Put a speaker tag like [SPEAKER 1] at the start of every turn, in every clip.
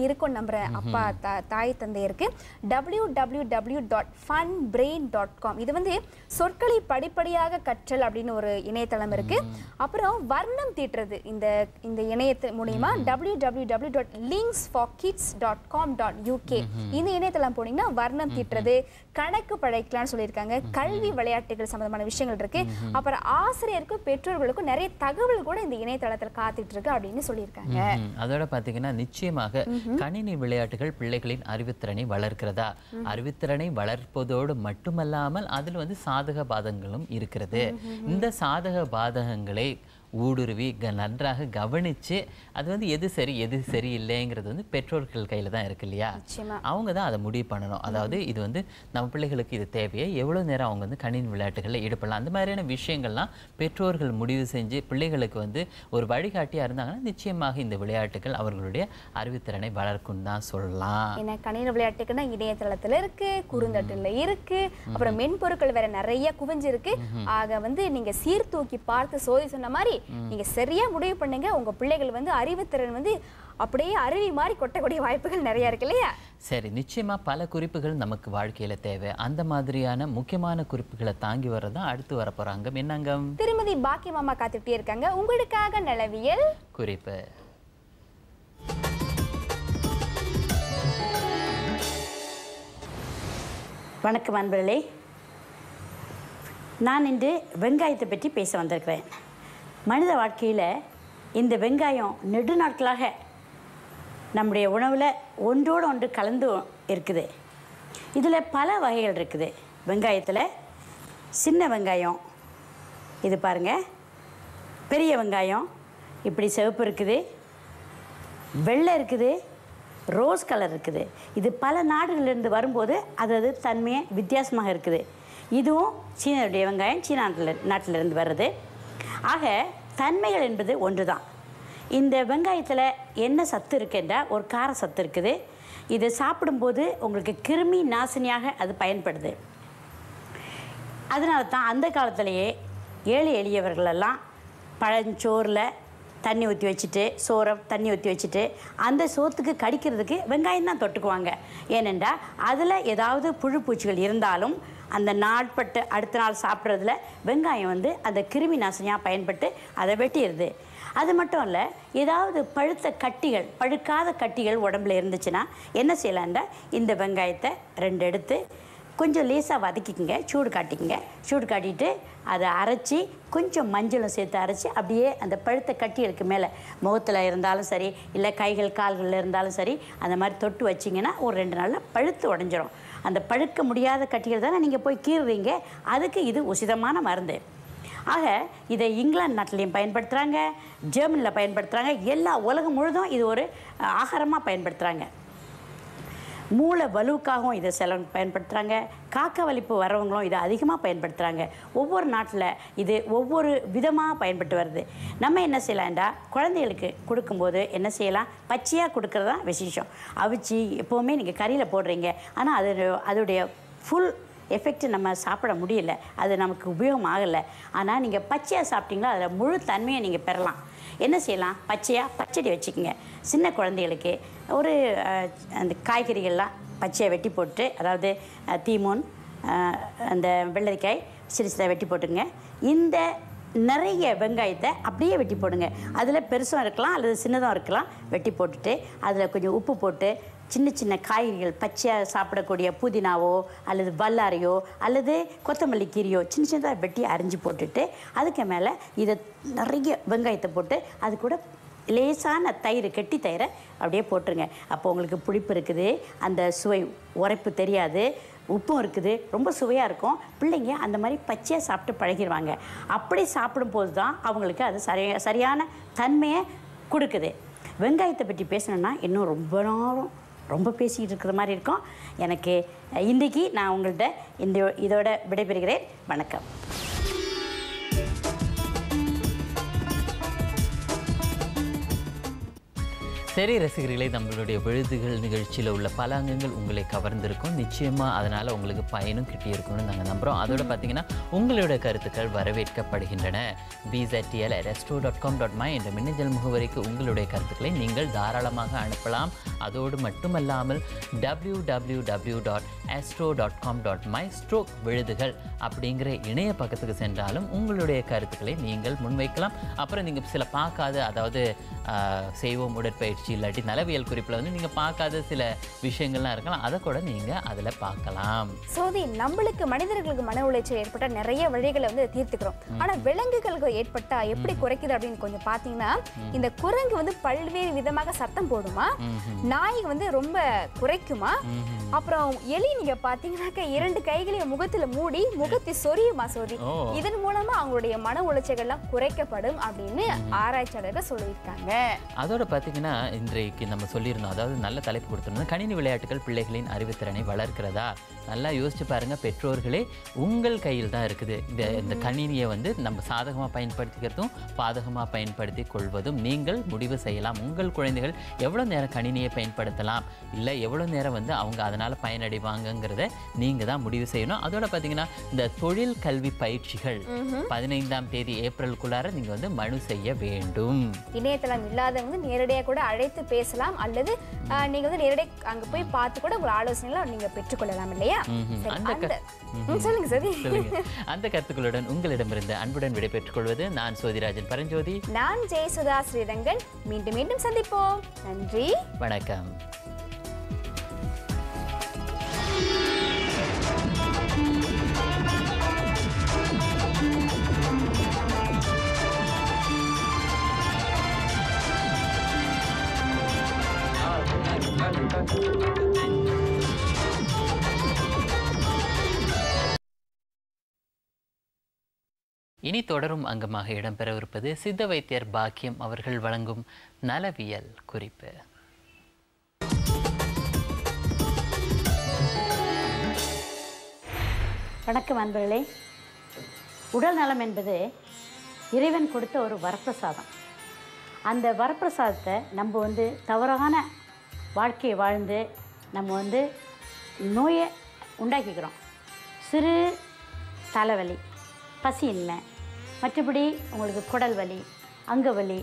[SPEAKER 1] இருக்கும் நம்புறேன் அப்பா தா- தாய் தந்தையருக்கு W W W dot fun brain dot com இது வந்து சொற்களை படிப்படியாக கற்றல் அப்படின்னு ஒரு இணையதளம் இருக்கு அப்புறம் வர்ணம் தீட்டுறது இந்த இந்த இணையத்து மூலியமா W W W dot links for kids dot com dot UK இந்த இணையதளம் போனீங்கன்னா வர்ணம் தீட்டுறது கணக்கு படைக்கலாம்னு சொல்லியிருக்காங்க கல்வி விளையாட்டுகள் சம்பந்தமான விஷயங்கள் இருக்கு அப்புறம் ஆசிரியருக்கும் பெற்றோர்களுக்கும் நிறைய தகவல் கூட இந்த இணையதளத்தில் காத்துட்டு இருக்கு அப்படின்னு சொல்லியிருக்காங்க
[SPEAKER 2] ம்ஹும். அதோட பார்த்தீங்கன்னா நிச்சயமாக கணினி விளையாட்டுகள் பிள்ளைகளின் அறிவுத்திறனை வளர்க்கிறதா அறிவுத்திறனை வளர்ப்பதோடு மட்டுமல்லாமல் அதில் வந்து சாதக பாதங்களும் இருக்கிறது இந்த சாதக பாதகங்களை ஊடுருவி க நன்றாக கவனிச்சு அது வந்து எது சரி எது சரியில்லைங்கிறது வந்து பெற்றோர்கள் கையில் தான் இருக்கு இல்லையா
[SPEAKER 1] நிச்சயமா
[SPEAKER 2] அவங்க தான் அதை முடிவு பண்ணணும் அதாவது இது வந்து நம்ம பிள்ளைகளுக்கு இது தேவையா எவ்வளோ நேரம் அவங்க வந்து கணினி விளையாட்டுகளில் ஈடுபடலாம் அந்த மாதிரியான விஷயங்கள்லாம் பெற்றோர்கள் முடிவு செஞ்சு பிள்ளைகளுக்கு வந்து ஒரு வழிகாட்டியாக இருந்தாங்கன்னா நிச்சயமாக இந்த விளையாட்டுகள் அவர்களுடைய அறிவுத்திறனை வளர்க்கும் தான் சொல்லலாம்
[SPEAKER 1] ஏன்னா கணினி விளையாட்டுக்குன்னா இணையதளத்துல இருக்கு குறுந்தட்டுல இருக்கு அப்புறம் மென்பொருட்கள் வேற நிறைய குவிஞ்சு இருக்கு ஆக வந்து நீங்க சீர்தூக்கி பார்த்து சோதி சொன்ன மாதிரி நீங்க சரியா முடிவு பண்ணுங்க உங்க பிள்ளைகள் வந்து அறிவுத்திறன் வந்து அப்படியே அருவி மாதிரி கொட்டக்கூடிய வாய்ப்புகள் நிறைய இருக்கு இல்லையா
[SPEAKER 2] சரி நிச்சயமா பல குறிப்புகள் நமக்கு வாழ்க்கையில தேவை அந்த மாதிரியான முக்கியமான குறிப்புகளை தாங்கி வர்றதான் அடுத்து வரப்போறாங்க என்னங்கம்
[SPEAKER 1] திருமதி பாக்கிய மாமா காத்துட்டே இருக்காங்க உங்களுக்காக நிலவியல்
[SPEAKER 2] குறிப்பு
[SPEAKER 3] வணக்கம் அன்பர்களே நான் இன்று வெங்காயத்தை பற்றி பேச வந்திருக்கிறேன் மனித வாழ்க்கையில் இந்த வெங்காயம் நெடுநாட்களாக நம்முடைய உணவில் ஒன்றோடு ஒன்று கலந்து இருக்குது இதில் பல வகைகள் இருக்குது வெங்காயத்தில் சின்ன வெங்காயம் இது பாருங்கள் பெரிய வெங்காயம் இப்படி சிவப்பு இருக்குது வெள்ளை இருக்குது ரோஸ் கலர் இருக்குது இது பல நாடுகளிலிருந்து வரும்போது அது அது தன்மையை வித்தியாசமாக இருக்குது இதுவும் சீனருடைய வெங்காயம் சீனா நாட்டில் நாட்டிலிருந்து வருது ஆக தன்மைகள் என்பது ஒன்று தான் இந்த வெங்காயத்தில் என்ன சத்து இருக்குன்றா ஒரு கார சத்து இருக்குது இது சாப்பிடும்போது உங்களுக்கு கிருமி நாசினியாக அது பயன்படுது அதனால தான் அந்த காலத்திலேயே ஏழை எளியவர்களெல்லாம் பழஞ்சோறில் தண்ணி ஊற்றி வச்சுட்டு சோறை தண்ணி ஊற்றி வச்சுட்டு அந்த சோத்துக்கு கடிக்கிறதுக்கு வெங்காயம் தான் தொட்டுக்குவாங்க ஏனென்றால் அதில் ஏதாவது புழு பூச்சிகள் இருந்தாலும் அந்த நாட்பட்டு அடுத்த நாள் சாப்பிட்றதுல வெங்காயம் வந்து அந்த கிருமி நாசினியாக பயன்பட்டு அதை வெட்டிடுது அது மட்டும் இல்லை ஏதாவது பழுத்த கட்டிகள் பழுக்காத கட்டிகள் உடம்புல இருந்துச்சுன்னா என்ன செய்யலான்டா இந்த வெங்காயத்தை ரெண்டு எடுத்து கொஞ்சம் லேசாக வதக்கிக்கங்க சூடு காட்டிக்கங்க சூடு காட்டிட்டு அதை அரைச்சி கொஞ்சம் மஞ்சளும் சேர்த்து அரைச்சி அப்படியே அந்த பழுத்த கட்டிகளுக்கு மேலே முகத்தில் இருந்தாலும் சரி இல்லை கைகள் கால்களில் இருந்தாலும் சரி அந்த மாதிரி தொட்டு வச்சிங்கன்னா ஒரு ரெண்டு நாளில் பழுத்து உடஞ்சிரும் அந்த பழுக்க முடியாத கட்டிகள் தானே நீங்கள் போய் கீறுறீங்க அதுக்கு இது உசிதமான மருந்து ஆக இதை இங்கிலாந்து நாட்டிலையும் பயன்படுத்துகிறாங்க ஜெர்மனியில் பயன்படுத்துகிறாங்க எல்லா உலகம் முழுதும் இது ஒரு ஆகாரமாக பயன்படுத்துகிறாங்க மூளை வலுவுக்காகவும் இதை சில பயன்படுத்துகிறாங்க காக்க வலிப்பு வரவங்களும் இதை அதிகமாக பயன்படுத்துகிறாங்க ஒவ்வொரு நாட்டில் இது ஒவ்வொரு விதமாக பயன்பட்டு வருது நம்ம என்ன செய்யலாம்டா குழந்தைகளுக்கு கொடுக்கும்போது என்ன செய்யலாம் பச்சையாக கொடுக்கறது தான் விசேஷம் அவிச்சு எப்போவுமே நீங்கள் கறியில் போடுறீங்க ஆனால் அது அதோடைய ஃபுல் எஃபெக்ட் நம்ம சாப்பிட முடியல அது நமக்கு உபயோகம் ஆகலை ஆனால் நீங்கள் பச்சையாக சாப்பிட்டீங்களா அதில் முழு தன்மையை நீங்கள் பெறலாம் என்ன செய்யலாம் பச்சையாக பச்சடி வச்சுக்கோங்க சின்ன குழந்தைகளுக்கு ஒரு அஹ், அந்த காய்கறிகள்லாம் பச்சையை வெட்டி போட்டு அதாவது அஹ், தீமூன் அஹ், அந்த வெள்ளரிக்காய் சிறு சிறு வெட்டி போட்டுங்க இந்த நிறைய வெங்காயத்தை அப்படியே வெட்டி போடுங்க அதில் பெருசும் இருக்கலாம் அல்லது சின்னதும் இருக்கலாம் வெட்டி போட்டுட்டு அதில் கொஞ்சம் உப்பு போட்டு சின்ன சின்ன காய்கறிகள் பச்சையாக சாப்பிடக்கூடிய புதினாவோ அல்லது வல்லாரையோ அல்லது கொத்தமல்லி கீரையோ சின்ன சின்னதாக வெட்டி அரிஞ்சு போட்டுட்டு அதுக்கு மேலே இதை நிறைய வெங்காயத்தை போட்டு அது கூட லேசான தயிர் கெட்டி தயிரை அப்படியே போட்டுருங்க அப்போ உங்களுக்கு புளிப்பு இருக்குது அந்த சுவை உரைப்பு தெரியாது உப்பும் இருக்குது ரொம்ப சுவையாக இருக்கும் பிள்ளைங்க அந்த மாதிரி பச்சையாக சாப்பிட்டு பழகிடுவாங்க அப்படி சாப்பிடும்போது தான் அவங்களுக்கு அது சரியா சரியான தன்மையை கொடுக்குது வெங்காயத்தை பற்றி பேசணுன்னா இன்னும் ரொம்ப நேரம் ரொம்ப பேசிக்கிட்டு இருக்கிற மாதிரி இருக்கும் எனக்கு அஹ், இன்றைக்கி நான் உங்கள்கிட்ட இந்த இதோட விடைபெறுகிறேன் வணக்கம்
[SPEAKER 2] சரி ரசிகர்களே நம்மளுடைய விழுதுகள் நிகழ்ச்சியில் உள்ள பல அங்கங்கள் உங்களை கவர்ந்திருக்கும் நிச்சயமா அதனால உங்களுக்கு பயனும் கிட்டியிருக்கும்னு நாங்கள் நம்புறோம் அதோட பார்த்தீங்கன்னா உங்களுடைய கருத்துக்கள் வரவேற்கப்படுகின்றன பிசட்டிஎல் resto dot com dot my என்ற மின்னஞ்சல் முகவரிக்கு உங்களுடைய கருத்துக்களை நீங்கள் தாராளமாக அனுப்பலாம் அதோடு மட்டுமல்லாமல் W W W dot astro dot com dot my stroke விழுதுகள் அப்படிங்கிற இணைய பக்கத்துக்கு சென்றாலும் உங்களுடைய கருத்துக்களை நீங்கள் முன்வைக்கலாம் அப்புறம் நீங்கள் சில பார்க்காத அதாவது ஆஹ், செய்வோம் உடற்பயிற்சி இல்லாட்டி நலவியல் குறிப்பில் வந்து நீங்கள் பார்க்காத சில விஷயங்கள்லாம் இருக்கலாம் அதை கூட நீங்கள் அதில் பார்க்கலாம்
[SPEAKER 1] சோதி நம்மளுக்கு மனிதர்களுக்கு மன உளைச்சல் ஏற்பட்டா நிறைய வழிகளை வந்து தீர்த்துக்கிறோம் ஆனா விலங்குகளுக்கு ஏற்பட்டா எப்படி குறைக்குது அப்படின்னு கொஞ்சம் பாத்தீங்கன்னா இந்த குரங்கு வந்து பல்வேறு விதமாக சத்தம் போடுமா நாய் வந்து ரொம்ப குறைக்குமா அப்புறம் எலி நீங்க பாத்தீங்கன்னாக்க இரண்டு கைகளையும் முகத்துல மூடி முகத்தை சொரியுமா சோதி
[SPEAKER 2] ஓ.
[SPEAKER 1] இதன் மூலமா அவங்களுடைய மன உளைச்சல்கள்லாம் குறைக்கப்படும் அப்படின்னு ஆராய்ச்சியாளர்கள் சொல்லியிருக்காங்க
[SPEAKER 2] அதோட பார்த்தீங்கன்னா இன்றைக்கு நம்ம சொல்லியிருந்தோம் அதாவது நல்ல தலைப்பு கொடுத்துருந்தோம் கணினி விளையாட்டுகள் பிள்ளைகளின் அறிவுத்திறனை வளர்க்கிறதா நல்லா யோசிச்சு பாருங்க பெற்றோர்களே உங்கள் கையில் தான் இருக்குது இந்த இந்த கணினியை வந்து நம்ம சாதகமாக பயன்படுத்திக்கிறதும் பாதகமாக பயன்படுத்தி கொள்வதும் நீங்கள் முடிவு செய்யலாம் உங்கள் குழந்தைகள் எவ்வளோ நேரம் கணினியை பயன்படுத்தலாம் இல்லை எவ்வளோ நேரம் வந்து அவங்க அதனால் பயனடைவாங்கங்கிறத நீங்கள் தான் முடிவு செய்யணும் அதோட பார்த்தீங்கன்னா இந்த தொழில் கல்வி பயிற்சிகள் பதினைந்தாம் தேதி ஏப்ரலுக்குள்ளார நீங்கள் வந்து மனு செய்ய வேண்டும்
[SPEAKER 1] இணையதளம் இல்லாதவங்க வந்து நேரடியாக கூட அழைத்து பேசலாம் அல்லது ஆஹ், நீங்க வந்து நேரடியாக அங்க போய் பார்த்து கூட உங்கள் ஆலோசனைகளை நீங்க பெற்றுக்கொள்ளலாம் இல்லையா
[SPEAKER 2] ம்ஹும்.
[SPEAKER 1] சரி,
[SPEAKER 2] அந்த க-
[SPEAKER 1] அந்த ம், சொல்லுங்க சரி
[SPEAKER 2] சொல்லுங்க அந்த கருத்துக்களுடன் உங்களிடமிருந்து அன்புடன் விடைபெற்றுக் கொள்வது நான் சோதிராஜன் பரஞ்சோதி
[SPEAKER 1] நான் ஜெயசுதா ஸ்ரீரங்கன் மீண்டும் மீண்டும் சந்திப்போம் நன்றி
[SPEAKER 2] வணக்கம் இனி தொடரும் அங்கமாக இடம்பெறவிருப்பது சித்த வைத்தியர் பாக்கியம் அவர்கள் வழங்கும் நலவியல் குறிப்பு
[SPEAKER 3] வணக்கம் அன்பர்களே உடல் நலம் என்பது இறைவன் கொடுத்த ஒரு வரப்பிரசாதம் அந்த வரப்பிரசாதத்தை நம்ம வந்து தவறான வாழ்க்கையை வாழ்ந்து நம்ம வந்து நோயை உண்டாக்கிக்கிறோம் சிறு தலைவலி பசியின்மை மற்றபடி உங்களுக்கு குடல் வலி அங்க வலி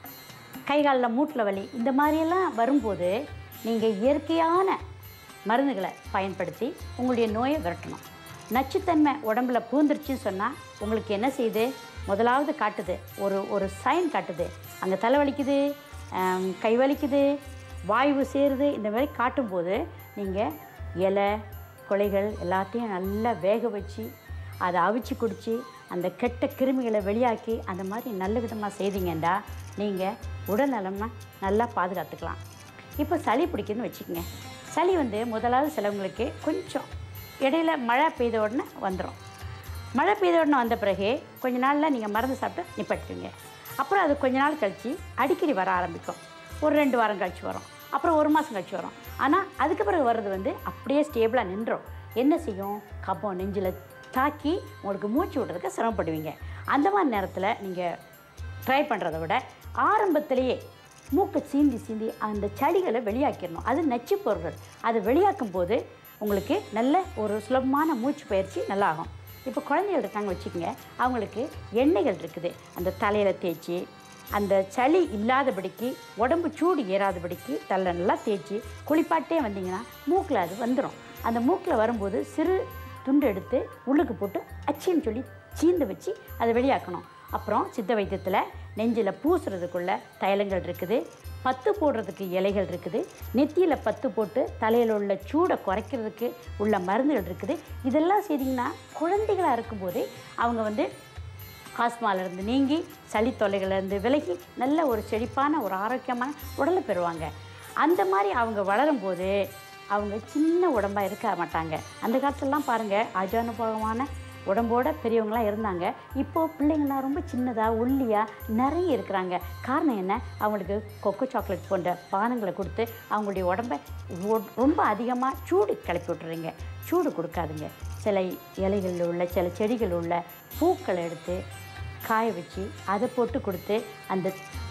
[SPEAKER 3] கை காலில் மூட்டில் வலி இந்த மாதிரியெல்லாம் வரும்போது நீங்கள் இயற்கையான மருந்துகளை பயன்படுத்தி உங்களுடைய நோயை விரட்டணும் நச்சுத்தன்மை உடம்புல பூந்துருச்சுன்னு சொன்னால் உங்களுக்கு என்ன செய்யுது முதலாவது காட்டுது ஒரு ஒரு சைன் காட்டுது அங்கே தலைவலிக்குது ஆம், கை வலிக்குது வாய்வு சேருது இந்த மாதிரி காட்டும்போது நீங்கள் இலை கொலைகள் எல்லாத்தையும் நல்லா வேக வச்சு அதை அவிச்சு குடித்து அந்த கெட்ட கிருமிகளை வெளியாக்கி அந்த மாதிரி நல்ல விதமாக செய்தீங்கன்னா நீங்கள் உடல் நலமா நல்லா பாதுகாத்துக்கலாம் இப்போ சளி பிடிக்குதுன்னு வச்சுக்கோங்க சளி வந்து முதலாவது சிலவங்களுக்கு கொஞ்சம் இடையில மழை பெய்த உடனே வந்துடும் மழை பெய்த உடனே வந்த பிறகு கொஞ்ச நாளில் நீங்கள் மருந்து சாப்பிட்டு நிப்பாட்டுவீங்க அப்புறம் அது கொஞ்ச நாள் கழித்து அடிக்கடி வர ஆரம்பிக்கும் ஒரு ரெண்டு வாரம் கழிச்சு வரும் அப்புறம் ஒரு மாதம் கழிச்சு வரும் ஆனால் அதுக்கு பிறகு வர்றது வந்து அப்படியே ஸ்டேபிளாக நின்றோம் என்ன செய்யும் கப்பம் நெஞ்சில் தாக்கி உங்களுக்கு மூச்சு விடுறதுக்கு சிரமப்படுவீங்க அந்த மாதிரி நேரத்தில் நீங்கள் ட்ரை பண்ணுறத விட ஆரம்பத்திலேயே மூக்கை சீந்தி சீந்தி அந்த சளிகளை வெளியாக்கிடணும் அது நச்சு பொருட்கள் அதை வெளியாக்கும் போது உங்களுக்கு நல்ல ஒரு சுலபமான மூச்சு பயிற்சி நல்லா ஆகும் இப்போ குழந்தைகள் இருக்காங்க வச்சுக்கோங்க அவங்களுக்கு எண்ணெய்கள் இருக்குது அந்த தலையில் தேய்ச்சி அந்த சளி இல்லாதபடிக்கு உடம்பு சூடு ஏறாதபடிக்கு தலை நல்லா தேய்ச்சி குளிப்பாட்டே வந்தீங்கன்னா மூக்கில் அது வந்துடும் அந்த மூக்கில் வரும்போது சிறு துண்டு எடுத்து உள்ளுக்கு போட்டு அச்சின்னு சொல்லி சீந்து வச்சு அதை வெளியாக்கணும் அப்புறம் சித்த வைத்தியத்தில் நெஞ்சில் பூசுறதுக்குள்ள தைலங்கள் இருக்குது பத்து போடுறதுக்கு இலைகள் இருக்குது நெத்தியில் பத்து போட்டு தலையில் உள்ள சூடை குறைக்கிறதுக்கு உள்ள மருந்துகள் இருக்குது இதெல்லாம் செய்திங்கன்னா குழந்தைகளாக இருக்கும்போதே அவங்க வந்து ஆஸ்மாலேருந்து நீங்கி சளி தொல்லைகள்லேருந்து விலகி நல்ல ஒரு செழிப்பான ஒரு ஆரோக்கியமான உடலை பெறுவாங்க அந்த மாதிரி அவங்க வளரும்போது அவங்க சின்ன உடம்பாக இருக்க மாட்டாங்க அந்த காலத்துலலாம் பாருங்கள் அஜானுபவமான உடம்போட பெரியவங்களாம் இருந்தாங்க இப்போது பிள்ளைங்களாம் ரொம்ப சின்னதாக ஒல்லியாக நிறைய இருக்கிறாங்க காரணம் என்ன அவங்களுக்கு கொக்கோ சாக்லேட் போன்ற பானங்களை கொடுத்து அவங்களுடைய உடம்பை ஒ- ரொம்ப அதிகமாக சூடு கிளப்பி விட்டுறீங்க சூடு கொடுக்காதுங்க சில இலைகளில் உள்ள சில செடிகள் உள்ள பூக்களை எடுத்து காய வச்சு அதை போட்டு கொடுத்து அந்த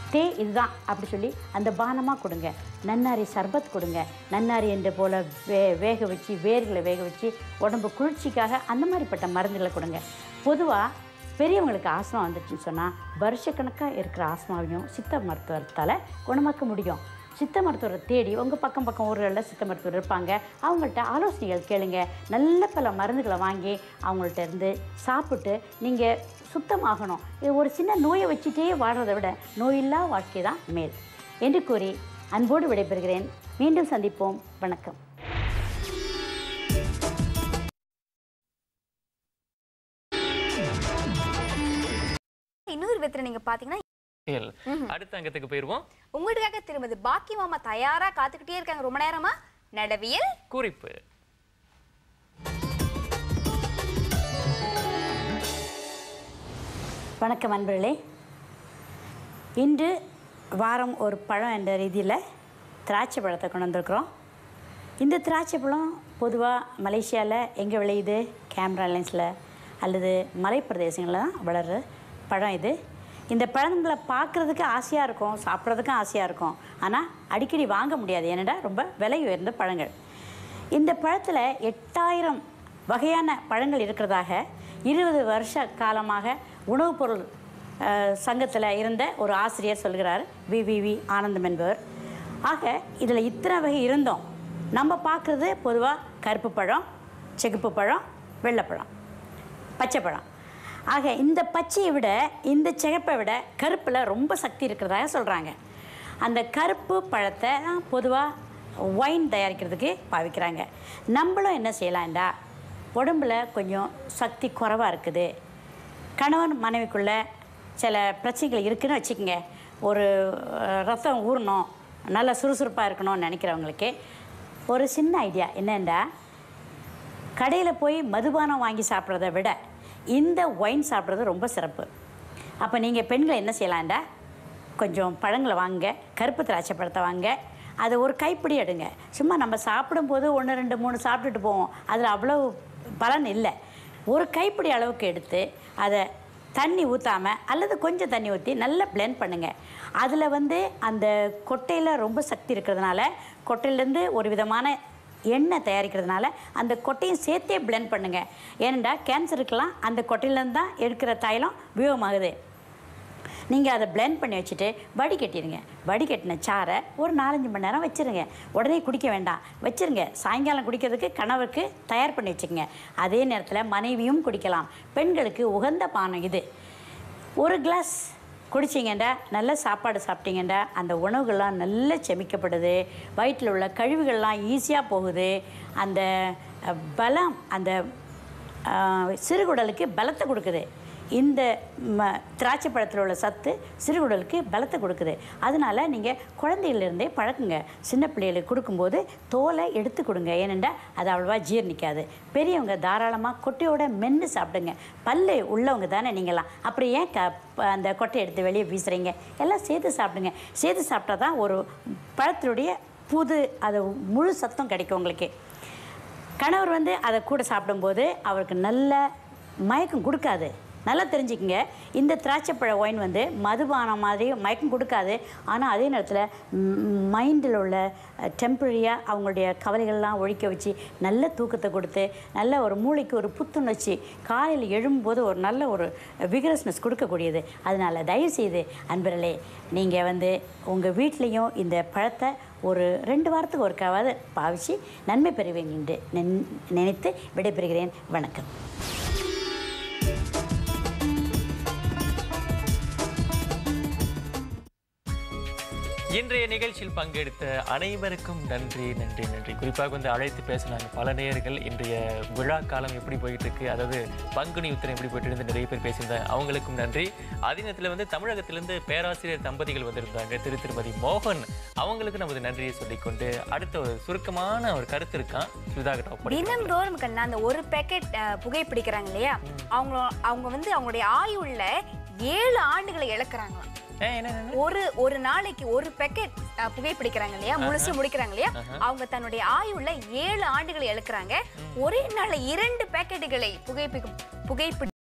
[SPEAKER 3] தே இதுதான் அப்படி சொல்லி அந்த பானமாக கொடுங்க நன்னாரி சர்பத் கொடுங்க நன்னாரி என்ற போல் வே வேக வச்சு வேர்களை வேக வச்சு உடம்பு குளிர்ச்சிக்காக அந்த மாதிரிப்பட்ட மருந்துகளை கொடுங்க பொதுவாக பெரியவங்களுக்கு ஆஸ்மா வந்துச்சுன்னு சொன்னால் வருஷக்கணக்காக இருக்கிற ஆஸ்மாவையும் சித்த மருத்துவத்தால் குணமாக்க முடியும் சித்த மருத்துவரை தேடி உங்கள் பக்கம் பக்கம் ஊர்களில் சித்த மருத்துவர் இருப்பாங்க அவங்கள்ட்ட ஆலோசனைகள் கேளுங்க நல்ல பல மருந்துகளை வாங்கி அவங்கள்ட்ட இருந்து சாப்பிட்டு நீங்கள் சுத்தமாகணும் இது ஒரு சின்ன நோயை வச்சுட்டே வாழ்கிறத விட நோயில்லா வாழ்க்கை தான் மேல் என்று கூறி அன்போடு விடைபெறுகிறேன் மீண்டும் சந்திப்போம் வணக்கம்
[SPEAKER 1] இன்னொரு விதத்துல நீங்க பாத்தீங்கன்னா
[SPEAKER 2] இல்ல. அடுத்த அங்கத்துக்கு போயிருவோம்
[SPEAKER 1] உங்களுக்காக திருமதி பாக்கி மாமா தயாரா காத்துக்கிட்டே இருக்காங்க ரொம்ப நேரமா நடவியல்
[SPEAKER 2] குறிப்பு
[SPEAKER 3] வணக்கம் அன்பர்களே இன்று வாரம் ஒரு பழம் என்ற ரீதியில் திராட்சை பழத்தை கொண்டு வந்திருக்கிறோம் இந்த திராட்சை பழம் பொதுவாக மலேசியாவில் எங்கே விளையுது கேமரா லைன்ஸில் அல்லது மலைப்பிரதேசங்களில் தான் வளர்கிற பழம் இது இந்த பழங்களை பார்க்குறதுக்கு ஆசையாக இருக்கும் சாப்பிட்றதுக்கும் ஆசையாக இருக்கும் ஆனால் அடிக்கடி வாங்க முடியாது ஏனடா ரொம்ப விலை உயர்ந்த பழங்கள் இந்த பழத்தில் எட்டாயிரம் வகையான பழங்கள் இருக்கிறதாக இருபது வருஷ காலமாக உணவுப் பொருள் சங்கத்தில் இருந்த ஒரு ஆசிரியர் சொல்கிறார் விவிவி ஆனந்தம் என்பவர் ஆக இதில் இத்தனை வகை இருந்தோம் நம்ம பார்க்குறது பொதுவாக கருப்பு பழம் சிகப்பு பழம் வெள்ளைப்பழம் பச்சை பழம் ஆக இந்த பச்சையை விட இந்த சிகப்பை விட கருப்பில் ரொம்ப சக்தி இருக்கிறதாக சொல்கிறாங்க அந்த கருப்பு பழத்தை பொதுவாக ஒயின் தயாரிக்கிறதுக்கு பாவிக்கிறாங்க நம்மளும் என்ன செய்யலாம்டா உடம்புல கொஞ்சம் சக்தி குறைவாக இருக்குது கணவன் மனைவிக்குள்ள சில பிரச்சனைகள் இருக்குன்னு வச்சுக்கோங்க ஒரு அஹ், ரத்தம் ஊறணும் நல்லா சுறுசுறுப்பாக இருக்கணும்னு நினைக்கிறவங்களுக்கு ஒரு சின்ன ஐடியா என்னென்னா கடையில் போய் மதுபானம் வாங்கி சாப்பிட்றத விட இந்த ஒயின் சாப்பிட்றது ரொம்ப சிறப்பு அப்போ நீங்கள் பெண்கள் என்ன செய்யலாம்டா கொஞ்சம் பழங்களை வாங்க கருப்பு திராட்சை பழத்தை வாங்க அதை ஒரு கைப்பிடி எடுங்க சும்மா நம்ம சாப்பிடும்போது ஒன்று ரெண்டு மூணு சாப்பிட்டுட்டு போவோம் அதில் அவ்வளோ பலன் இல்லை ஒரு கைப்பிடி அளவுக்கு எடுத்து அதை தண்ணி ஊற்றாமல் அல்லது கொஞ்சம் தண்ணி ஊற்றி நல்லா பிளெண்ட் பண்ணுங்கள் அதில் வந்து அந்த கொட்டையில் ரொம்ப சக்தி இருக்கிறதுனால கொட்டையிலேருந்து ஒரு விதமான எண்ணெய் தயாரிக்கிறதுனால அந்த கொட்டையும் சேர்த்தே பிளெண்ட் பண்ணுங்கள் ஏனெண்டா கேன்சருக்கெல்லாம் அந்த கொட்டையிலேருந்து தான் எடுக்கிற தைலம் உபயோகமாகுது நீங்கள் அதை பிளெண்ட் பண்ணி வச்சுட்டு வடிகட்டிடுங்க வடிகட்டின சாறை ஒரு நாலஞ்சு மணி நேரம் வச்சுருங்க உடனே குடிக்க வேண்டாம் வச்சுருங்க சாயங்காலம் குடிக்கிறதுக்கு கணவருக்கு தயார் பண்ணி வச்சுக்கோங்க அதே நேரத்தில் மனைவியும் குடிக்கலாம் பெண்களுக்கு உகந்த பானம் இது ஒரு கிளாஸ் குடிச்சிங்கண்டா நல்ல சாப்பாடு சாப்பிட்டீங்கண்டா அந்த உணவுகள்லாம் நல்லா செமிக்கப்படுது வயிற்றில் உள்ள கழிவுகள்லாம் ஈஸியாக போகுது அந்த அஹ், பலம் அந்த அஹ், சிறுகுடலுக்கு பலத்தை கொடுக்குது இந்த ம திராட்சை பழத்தில் உள்ள சத்து சிறுகுடலுக்கு பலத்தை கொடுக்குது அதனால நீங்கள் குழந்தையிலேருந்தே பழக்குங்க சின்ன பிள்ளைகளுக்கு கொடுக்கும்போது தோலை எடுத்து கொடுங்க ஏனெண்டா அது அவ்வளோவா ஜீரணிக்காது பெரியவங்க தாராளமாக கொட்டையோட மென்று சாப்பிடுங்க பல்லு உள்ளவங்க தானே நீங்களாம் அப்புறம் ஏன் க ப- அந்த கொட்டையை எடுத்து வெளியே வீசுகிறீங்க எல்லாம் சேர்த்து சாப்பிடுங்க சேர்த்து சாப்பிட்டா தான் ஒரு பழத்தினுடைய புது அது முழு சத்தம் கிடைக்கும் உங்களுக்கு கணவர் வந்து அதை கூட சாப்பிடும்போது அவருக்கு நல்ல மயக்கம் கொடுக்காது நல்லா தெரிஞ்சுக்கங்க இந்த திராட்சைப்பழ ஒயின் வந்து மதுபானம் மாதிரி மயக்கம் கொடுக்காது ஆனால் அதே நேரத்தில் மைண்டில் உள்ள டெம்பரரியாக அவங்களுடைய கவலைகள்லாம் ஒழிக்க வச்சு நல்ல தூக்கத்தை கொடுத்து நல்ல ஒரு மூளைக்கு ஒரு புத்துணர்ச்சி காலையில் எழும்பும்போது ஒரு நல்ல ஒரு விகரஸ்னஸ் கொடுக்கக்கூடியது அதனால் தயவுசெய்து அன்பர்களே நீங்கள் வந்து உங்கள் வீட்லேயும் இந்த பழத்தை ஒரு ரெண்டு வாரத்துக்கு ஒருக்காவது பாவிச்சு நன்மை பெறுவீங்க என்று நின்- நினைத்து விடைபெறுகிறேன் வணக்கம்
[SPEAKER 2] இன்றைய நிகழ்ச்சியில் பங்கெடுத்த அனைவருக்கும் நன்றி நன்றி நன்றி குறிப்பாக வந்து அழைத்து பேசினாங்க பல நேயர்கள் இன்றைய விழா காலம் எப்படி போயிட்டு இருக்கு அதாவது பங்குனி உத்திரம் எப்படி போயிட்டு இருந்து நிறைய பேர் பேசியிருந்தாங்க அவங்களுக்கும் நன்றி அதே நேரத்தில் வந்து தமிழகத்திலிருந்து பேராசிரியர் தம்பதிகள் வந்திருந்தாங்க திரு திருமதி மோகன் அவங்களுக்கு நமது நன்றியை சொல்லிக்கொண்டு அடுத்த ஒரு சுருக்கமான ஒரு கருத்து இருக்கான் சுதாகர் ஒப்படை
[SPEAKER 1] தினம்தோறும் கண்ணா அந்த ஒரு பேக்கெட் புகைப்பிடிக்கிறாங்க இல்லையா அவங்க அவங்க வந்து அவங்களுடைய ஆயுள்ல ஏழு ஆண்டுகளை இழக்கிறாங்களாம்
[SPEAKER 2] ஏ, என்ன என்ன, என்ன?
[SPEAKER 1] ஒரு ஒரு நாளைக்கு ஒரு பேக்கெட் புகைப்பிடிக்கிறாங்க இல்லையா முழுசு முடிக்கிறாங்க இல்லையா அவங்க தன்னுடைய ஆயுள்ல ஏழு ஆண்டுகளை இழக்கிறாங்க ஒரே நாள்ல இரண்டு பேக்கெட்டுகளை புகைப்பி புகைப்பி